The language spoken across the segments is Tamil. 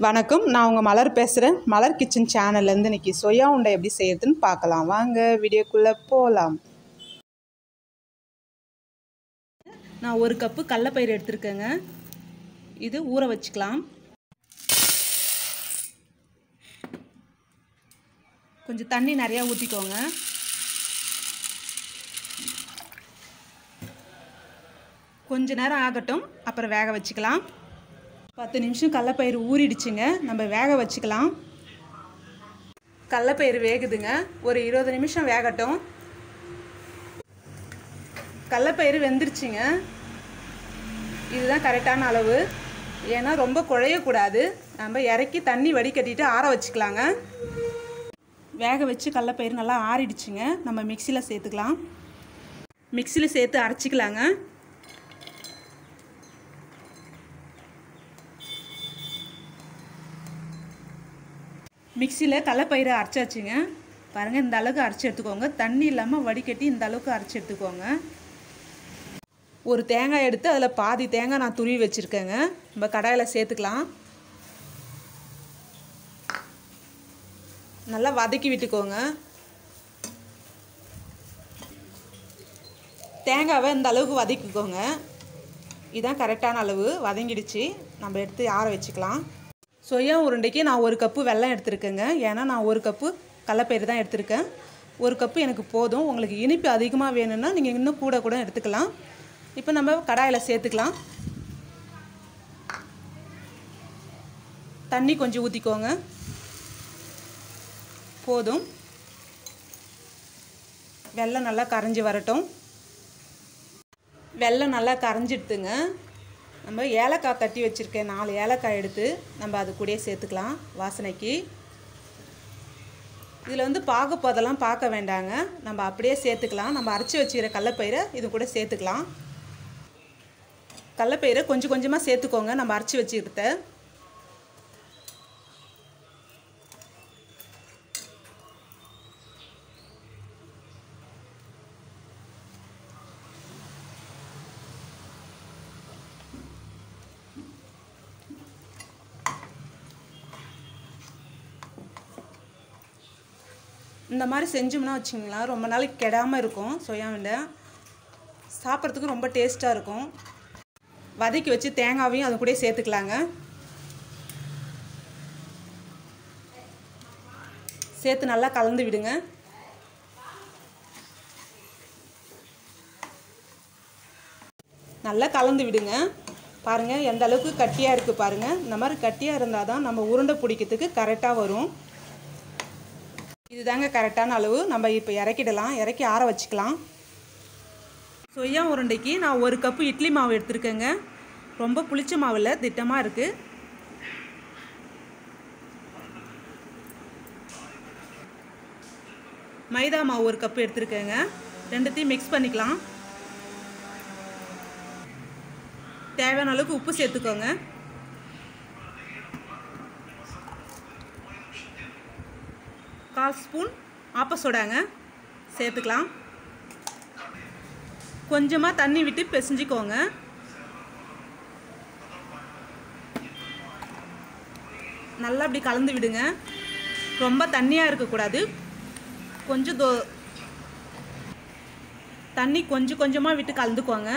வணக்கம் நான் உங்கள் மலர் பேசுகிறேன் மலர் கிச்சன் சேனல்லேருந்து இன்றைக்கி சொயா உண்டை எப்படி செய்யறதுன்னு பார்க்கலாம் வாங்க வீடியோக்குள்ளே போகலாம் நான் ஒரு கப்பு கடலப்பயிறு எடுத்திருக்கேங்க இது ஊற வச்சுக்கலாம் கொஞ்சம் தண்ணி நிறையா ஊற்றிக்கோங்க கொஞ்ச நேரம் ஆகட்டும் அப்புறம் வேக வச்சுக்கலாம் பத்து நிமிஷம் கடலப்பயிறு ஊறிடுச்சுங்க நம்ம வேக வச்சுக்கலாம் கடலப்பயிறு வேகுதுங்க ஒரு இருபது நிமிஷம் வேகட்டும் கடலப்பயிறு வெந்துருச்சுங்க இதுதான் கரெக்டான அளவு ஏன்னா ரொம்ப குழையக்கூடாது நம்ம இறக்கி தண்ணி வடிகட்டிட்டு ஆற வச்சுக்கலாங்க வேக வச்சு கடலப்பயிறு நல்லா ஆறிடுச்சுங்க நம்ம மிக்சியில் சேர்த்துக்கலாம் மிக்சியில் சேர்த்து அரைச்சிக்கலாங்க மிக்சியில் கடலப்பயிரை அரைச்சாச்சுங்க பாருங்கள் இந்த அளவுக்கு அரைச்சி எடுத்துக்கோங்க தண்ணி இல்லாமல் வடிகட்டி இந்த அளவுக்கு அரைச்சி எடுத்துக்கோங்க ஒரு தேங்காய் எடுத்து அதில் பாதி தேங்காய் நான் துருவி வச்சுருக்கேங்க நம்ம கடாயில் சேர்த்துக்கலாம் நல்லா வதக்கி விட்டுக்கோங்க தேங்காவை இந்த அளவுக்கு வதக்கிக்கோங்க இதுதான் கரெக்டான அளவு வதங்கிடுச்சு நம்ம எடுத்து ஆற வச்சுக்கலாம் சொயா உருண்டைக்கு நான் ஒரு கப்பு வெல்லம் எடுத்திருக்கேங்க ஏன்னா நான் ஒரு கப்பு கடலப்பயிறு தான் எடுத்திருக்கேன் ஒரு கப்பு எனக்கு போதும் உங்களுக்கு இனிப்பு அதிகமாக வேணும்னா நீங்கள் இன்னும் கூட கூட எடுத்துக்கலாம் இப்போ நம்ம கடாயில் சேர்த்துக்கலாம் தண்ணி கொஞ்சம் ஊற்றிக்கோங்க போதும் வெல்லம் நல்லா கரைஞ்சி வரட்டும் வெல்லம் நல்லா கரைஞ்சிடுத்துங்க நம்ம ஏலக்காய் தட்டி வச்சுருக்கேன் நாலு ஏலக்காய் எடுத்து நம்ம அது கூடயே சேர்த்துக்கலாம் வாசனைக்கு இதில் வந்து பாகுப்பதெல்லாம் பார்க்க வேண்டாங்க நம்ம அப்படியே சேர்த்துக்கலாம் நம்ம அரைச்சி வச்சுக்கிற கடலப்பயிரை இது கூட சேர்த்துக்கலாம் கடலப்பயிரை கொஞ்சம் கொஞ்சமாக சேர்த்துக்கோங்க நம்ம அரைச்சி வச்சுக்கிறத இந்த மாதிரி செஞ்சோம்னா வச்சிங்களா ரொம்ப நாளைக்கு கெடாமல் இருக்கும் சொயா விண்டை சாப்பிட்றதுக்கு ரொம்ப டேஸ்ட்டாக இருக்கும் வதக்கி வச்சு தேங்காவையும் அது கூட சேர்த்துக்கலாங்க சேர்த்து நல்லா கலந்து விடுங்க நல்லா கலந்து விடுங்க பாருங்கள் எந்த அளவுக்கு கட்டியாக இருக்குது பாருங்கள் இந்த மாதிரி கட்டியாக இருந்தால் தான் நம்ம உருண்டை பிடிக்கிறதுக்கு கரெக்டாக வரும் இதுதாங்க கரெக்டான அளவு நம்ம இப்போ இறக்கிடலாம் இறக்கி ஆற வச்சுக்கலாம் சொய்யா உருண்டைக்கு நான் ஒரு கப்பு இட்லி மாவு எடுத்திருக்கேங்க ரொம்ப புளிச்ச மாவில் திட்டமாக இருக்குது மைதா மாவு ஒரு கப்பு எடுத்திருக்கேங்க ரெண்டுத்தையும் மிக்ஸ் பண்ணிக்கலாம் தேவையான அளவுக்கு உப்பு சேர்த்துக்கோங்க கால் ஸ்பூன் ஆப்ப சோடாங்க சேர்த்துக்கலாம் கொஞ்சமாக தண்ணி விட்டு பிசைஞ்சிக்கோங்க நல்லா அப்படி கலந்து விடுங்க ரொம்ப தண்ணியாக இருக்கக்கூடாது கொஞ்சம் தோ தண்ணி கொஞ்சம் கொஞ்சமாக விட்டு கலந்துக்கோங்க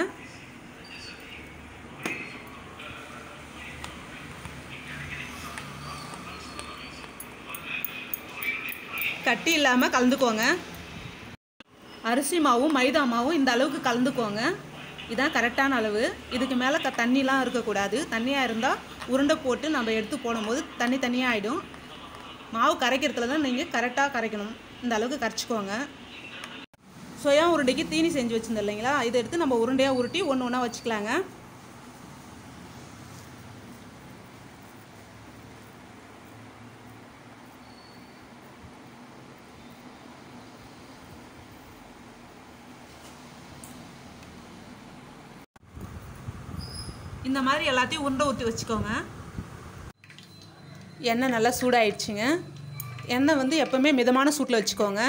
கட்டி இல்லாமல் கலந்துக்கோங்க அரிசி மாவும் மைதா மாவும் இந்த அளவுக்கு கலந்துக்கோங்க இதான் கரெக்டான அளவு இதுக்கு மேலே க தண்ணிலாம் இருக்கக்கூடாது தண்ணியாக இருந்தால் உருண்டை போட்டு நம்ம எடுத்து போடும்போது தண்ணி தண்ணியாக ஆகிடும் மாவு கரைக்கிறதுல தான் நீங்கள் கரெக்டாக கரைக்கணும் இந்த அளவுக்கு கரைச்சிக்கோங்க சொயா உருண்டைக்கு தீனி செஞ்சு வச்சுருந்தோம் இல்லைங்களா இதை எடுத்து நம்ம உருண்டையாக உருட்டி ஒன்று ஒன்றா வச்சுக்கலாங்க இந்த மாதிரி எல்லாத்தையும் உருண்டை ஊற்றி வச்சுக்கோங்க எண்ணெய் நல்லா சூடாயிடுச்சுங்க எண்ணெய் வந்து எப்போவுமே மிதமான சூட்டில் வச்சுக்கோங்க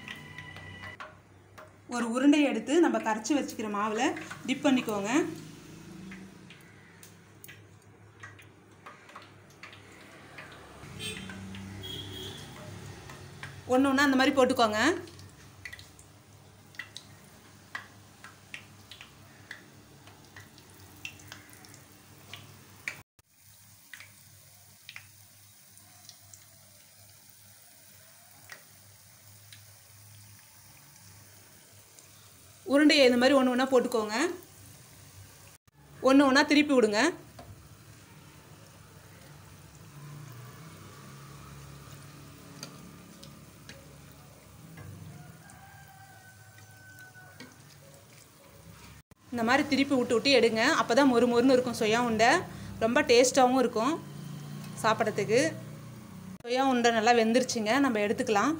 ஒரு உருண்டையை எடுத்து நம்ம கரைச்சி வச்சுக்கிற மாவில் டிப் பண்ணிக்கோங்க ஒன்று ஒன்றா அந்த மாதிரி போட்டுக்கோங்க உருண்டையை இந்த மாதிரி ஒன்று ஒன்றா போட்டுக்கோங்க ஒன்று ஒன்றா திருப்பி விடுங்க இந்த மாதிரி திருப்பி விட்டு விட்டு எடுங்க அப்போ தான் மொறு மொறுன்னு இருக்கும் சொயா உண்டை ரொம்ப டேஸ்ட்டாகவும் இருக்கும் சாப்பிட்றதுக்கு சொயா உண்டை நல்லா வெந்துருச்சுங்க நம்ம எடுத்துக்கலாம்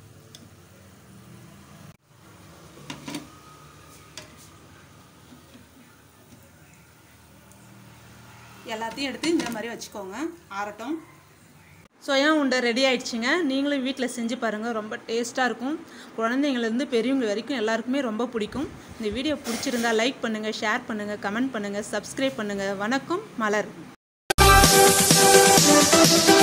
எல்லாத்தையும் எடுத்து இந்த மாதிரி வச்சுக்கோங்க ஆறட்டும் சோயா உண்டை ரெடி ஆயிடுச்சுங்க நீங்களும் வீட்டில் செஞ்சு பாருங்கள் ரொம்ப டேஸ்ட்டாக இருக்கும் குழந்தைங்கள்லேருந்து பெரியவங்க வரைக்கும் எல்லாருக்குமே ரொம்ப பிடிக்கும் இந்த வீடியோ பிடிச்சிருந்தா லைக் பண்ணுங்கள் ஷேர் பண்ணுங்கள் கமெண்ட் பண்ணுங்கள் சப்ஸ்கிரைப் பண்ணுங்கள் வணக்கம் மலர்